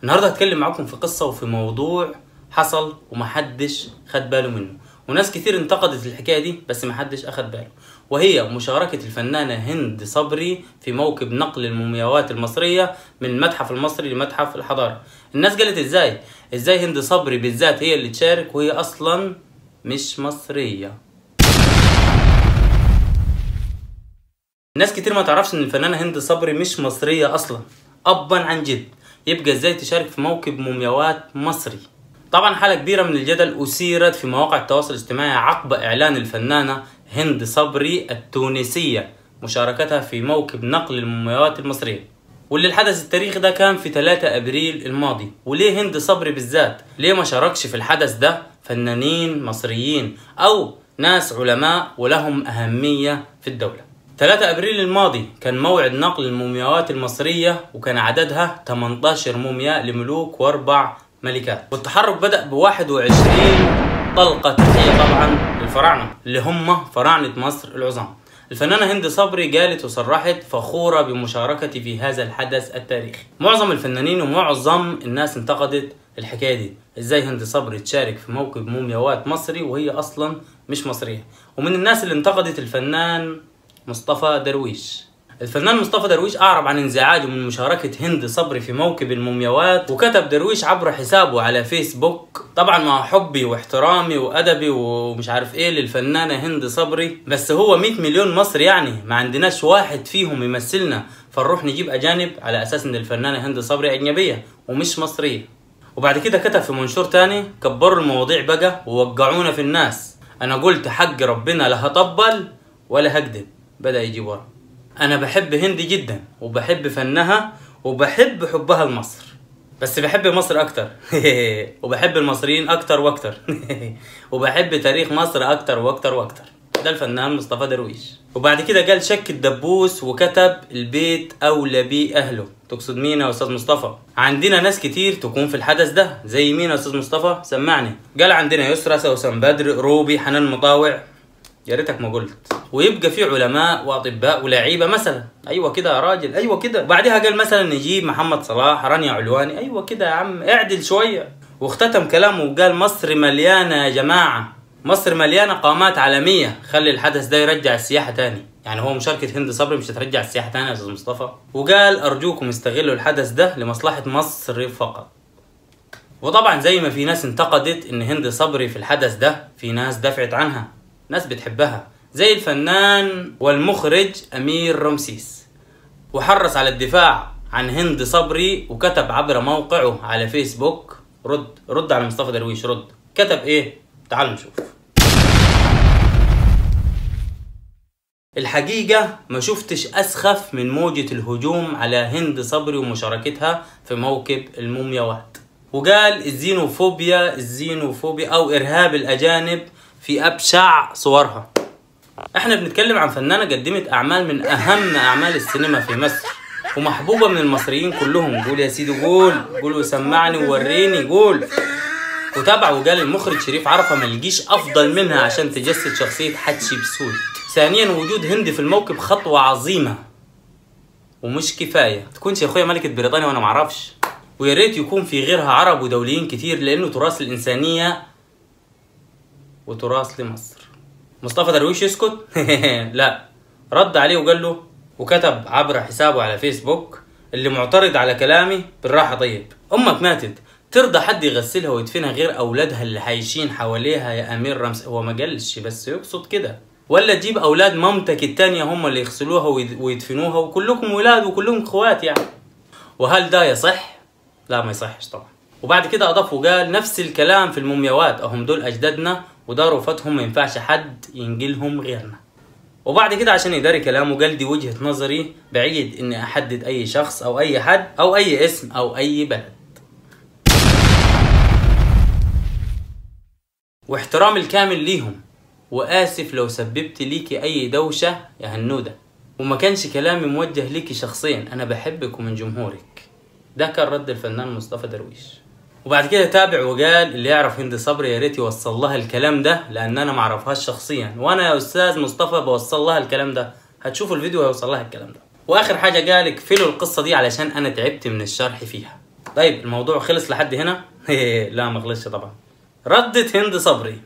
النهارده هتكلم معاكم في قصه وفي موضوع حصل ومحدش خد باله منه وناس كتير انتقدت الحكايه دي بس محدش اخد باله وهي مشاركه الفنانه هند صبري في موكب نقل المومياوات المصريه من المتحف المصري لمتحف الحضاره الناس قالت ازاي ازاي هند صبري بالذات هي اللي تشارك وهي اصلا مش مصريه ناس كتير ما تعرفش ان الفنانة هند صبري مش مصرية اصلا ابا عن جد يبقى ازاي تشارك في موكب مومياوات مصري طبعا حالة كبيرة من الجدل أثيرت في مواقع التواصل الاجتماعي عقب إعلان الفنانة هند صبري التونسية مشاركتها في موكب نقل المومياوات المصرية واللي الحدث التاريخي ده كان في 3 ابريل الماضي وليه هند صبري بالذات ليه ما شاركش في الحدث ده فنانين مصريين او ناس علماء ولهم اهمية في الدولة 3 ابريل الماضي كان موعد نقل المومياوات المصرية وكان عددها 18 مومياء لملوك واربع ملكات والتحرك بدأ ب 21 طلقة تحية طبعا للفراعنة اللي هم فراعنة مصر العظام الفنانة هند صبري قالت وصرحت فخورة بمشاركتي في هذا الحدث التاريخي معظم الفنانين ومعظم الناس انتقدت الحكاية دي ازاي هند صبري تشارك في موكب مومياوات مصري وهي اصلا مش مصرية ومن الناس اللي انتقدت الفنان مصطفى درويش الفنان مصطفى درويش أعرب عن انزعاجه من مشاركة هند صبري في موكب المومياوات وكتب درويش عبر حسابه على فيسبوك طبعا مع حبي واحترامي وأدبي ومش عارف إيه للفنانة هند صبري بس هو 100 مليون مصري يعني ما عندناش واحد فيهم يمثلنا فنروح نجيب أجانب على أساس إن الفنانة هند صبري أجنبية ومش مصرية وبعد كده كتب في منشور تاني كبروا المواضيع بقى ووقعونا في الناس أنا قلت حق ربنا لا هطبل ولا هكذب بدأ يجيب ورا أنا بحب هند جدا وبحب فنها وبحب حبها لمصر بس بحب مصر أكتر وبحب المصريين أكتر وأكتر وبحب تاريخ مصر أكتر وأكتر وأكتر ده الفنان مصطفى درويش وبعد كده قال شك الدبوس وكتب البيت أولى بيه أهله تقصد مين يا أستاذ مصطفى؟ عندنا ناس كتير تكون في الحدث ده زي مين يا أستاذ مصطفى؟ سمعني قال عندنا يسرى سوسن بدر روبي حنان مطاوع يا ريتك ما قلت ويبقى في علماء واطباء ولاعيبه مثلا ايوه كده يا راجل ايوه كده بعدها قال مثلا نجيب محمد صلاح رانيا علواني ايوه كده يا عم اعدل شويه واختتم كلامه وقال مصر مليانه يا جماعه مصر مليانه قامات عالميه خلي الحدث ده يرجع السياحه تاني يعني هو مشاركة هند صبري مش هترجع السياحة تاني يا أستاذ مصطفى وقال أرجوكم استغلوا الحدث ده لمصلحة مصر فقط وطبعا زي ما في ناس انتقدت ان هند صبري في الحدث ده في ناس دفعت عنها ناس بتحبها زي الفنان والمخرج أمير رمسيس وحرص على الدفاع عن هند صبري وكتب عبر موقعه على فيسبوك رد رد على مصطفى درويش رد كتب ايه تعالوا نشوف الحقيقة ما شفتش أسخف من موجة الهجوم على هند صبري ومشاركتها في موكب المومياوات وقال الزينوفوبيا الزينوفوبيا أو إرهاب الأجانب في أبشع صورها احنا بنتكلم عن فنانة قدمت أعمال من أهم أعمال السينما في مصر ومحبوبة من المصريين كلهم قول يا سيدي قول قول وسمعني ووريني قول وتابع وقال المخرج شريف عرفة ما لقيش أفضل منها عشان تجسد شخصية حتشبسوت ثانيا وجود هند في الموكب خطوة عظيمة ومش كفاية تكونش يا أخويا ملكة بريطانيا وأنا معرفش ويا ريت يكون في غيرها عرب ودوليين كتير لأنه تراث الإنسانية وتراث لمصر مصطفى درويش يسكت لا رد عليه وقال له وكتب عبر حسابه على فيسبوك اللي معترض على كلامي بالراحه طيب امك ماتت ترضى حد يغسلها ويدفنها غير اولادها اللي عايشين حواليها يا امير رمس هو ما قالش بس يقصد كده ولا تجيب اولاد مامتك التانية هم اللي يغسلوها ويدفنوها وكلكم ولاد وكلكم اخوات يعني وهل ده يصح لا ما يصحش طبعا وبعد كده اضاف وقال نفس الكلام في المومياوات اهم دول اجدادنا ودار وفاتهم ما ينفعش حد ينقلهم غيرنا وبعد كده عشان يداري كلامه قال دي وجهة نظري بعيد اني احدد اي شخص او اي حد او اي اسم او اي بلد واحترام الكامل ليهم واسف لو سببت ليكي اي دوشة يا هنودة وما كانش كلامي موجه ليكي شخصيا انا بحبك ومن جمهورك ده كان رد الفنان مصطفى درويش وبعد كده تابع وقال اللي يعرف هند صبري يا ريت يوصل لها الكلام ده لان انا ما اعرفهاش شخصيا وانا يا استاذ مصطفى بوصل لها الكلام ده هتشوفوا الفيديو هيوصل لها الكلام ده واخر حاجه قال اقفلوا القصه دي علشان انا تعبت من الشرح فيها طيب الموضوع خلص لحد هنا لا ما خلصش طبعا ردت هند صبري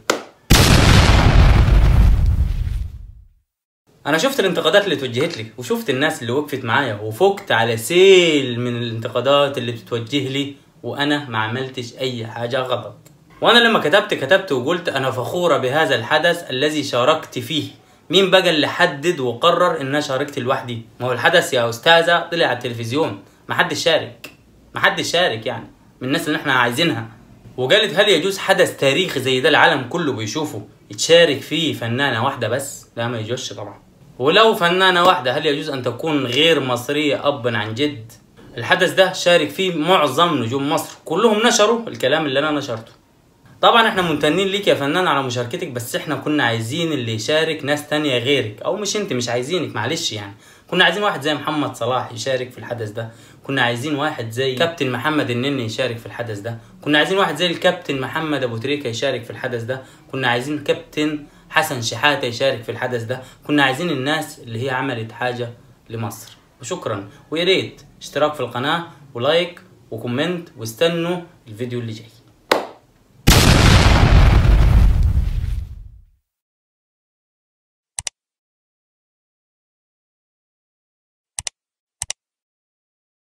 انا شفت الانتقادات اللي توجهت لي وشفت الناس اللي وقفت معايا وفقت على سيل من الانتقادات اللي بتتوجه لي وانا ما عملتش اي حاجه غلط وانا لما كتبت كتبت وقلت انا فخوره بهذا الحدث الذي شاركت فيه مين بقى اللي حدد وقرر ان انا شاركت لوحدي ما هو الحدث يا استاذه طلع على التلفزيون ما حدش شارك ما حدش شارك يعني من الناس اللي احنا عايزينها وقالت هل يجوز حدث تاريخي زي ده العالم كله بيشوفه يتشارك فيه فنانه واحده بس لا ما يجوزش طبعا ولو فنانة واحدة هل يجوز أن تكون غير مصرية أبا عن جد؟ الحدث ده شارك فيه معظم نجوم مصر كلهم نشروا الكلام اللي أنا نشرته طبعا احنا ممتنين ليك يا فنان على مشاركتك بس احنا كنا عايزين اللي يشارك ناس تانية غيرك او مش انت مش عايزينك معلش يعني كنا عايزين واحد زي محمد صلاح يشارك في الحدث ده كنا عايزين واحد زي كابتن محمد النني يشارك في الحدث ده كنا عايزين واحد زي الكابتن محمد ابو تريكه يشارك في الحدث ده كنا عايزين كابتن حسن شحاته يشارك في الحدث ده كنا عايزين الناس اللي هي عملت حاجه لمصر وشكرا ويا ريت اشتراك في القناه ولايك وكومنت واستنوا الفيديو اللي جاي